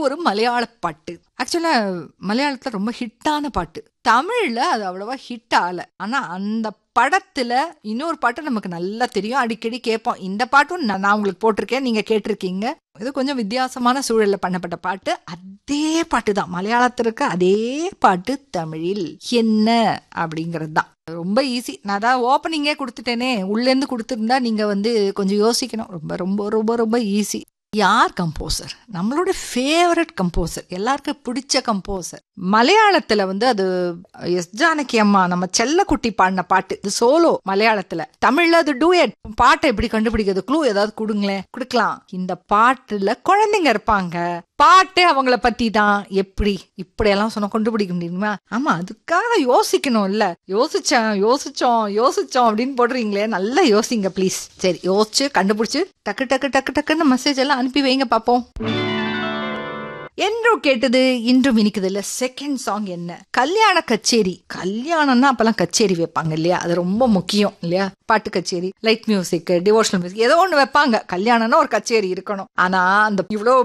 ஒரு மலையாள பாட்டு ஆக்சுவலா மலையாளத்துல ரொம்ப ஹிட்டான பாட்டு தமிழ்ல அது அவ்வளவா ஹிட் ஆகல ஆனா அந்த படத்துல இன்னொரு பாட்டு நமக்கு நல்லா தெரியும் அடிக்கடி கேட்போம் இந்த பாட்டும் நான் நான் உங்களுக்கு போட்டிருக்கேன் நீங்க கேட்டிருக்கீங்க இது கொஞ்சம் வித்தியாசமான சூழல்ல பண்ணப்பட்ட பாட்டு அதே பாட்டு தான் மலையாளத்திற்கு அதே பாட்டு தமிழில் என்ன அப்படிங்கிறது தான் ரொம்ப ஈஸி நான் தான் ஓப்பனிங்கே கொடுத்துட்டேனே உள்ளேருந்து கொடுத்துருந்தா நீங்க வந்து கொஞ்சம் யோசிக்கணும் ரொம்ப ரொம்ப ரொம்ப ரொம்ப ஈஸி யார் கம்போசர் நம்மளோட ஃபேவரட் கம்போசர் எல்லாருக்கும் பிடிச்ச கம்போசர் மலையாளத்துல வந்து அது எஸ் ஜானகி அம்மா நம்ம செல்லக்குட்டி பாடின பாட்டு இது சோலோ மலையாளத்துல தமிழ்ல அது டூயட் பாட்டை எப்படி கண்டுபிடிக்கிறது க்ளூ ஏதாவது கொடுங்களேன் கொடுக்கலாம் இந்த பாட்டுல குழந்தைங்க இருப்பாங்க பாட்டு அவங்கள பத்தி தான் எப்படி இப்படியெல்லாம் சொன்ன கண்டுபிடிக்க முடியுமா ஆமா அதுக்காக யோசிக்கணும் இல்ல யோசிச்சேன் யோசிச்சோம் யோசிச்சோம் அப்படின்னு போடுறீங்களே நல்லா யோசிங்க ப்ளீஸ் சரி யோசிச்சு கண்டுபிடிச்சு டக்கு டக்கு டக்கு டக்குன்னு மெசேஜ் எல்லாம் அனுப்பி வைங்க பாப்போம் என்றும் கேட்டது இன்றும் இனிக்குது இல்ல செகண்ட் சாங் என்ன கல்யாண கச்சேரி கல்யாணம்னா அப்பெல்லாம் கச்சேரி வைப்பாங்க இல்லையா அது ரொம்ப முக்கியம் இல்லையா பாட்டு கச்சேரி லைட் மியூசிக் டிவோஷனல் மியூசிக் ஏதோ ஒன்று வைப்பாங்க கல்யாணம்னா ஒரு கச்சேரி இருக்கணும் ஆனா அந்த இவ்வளோ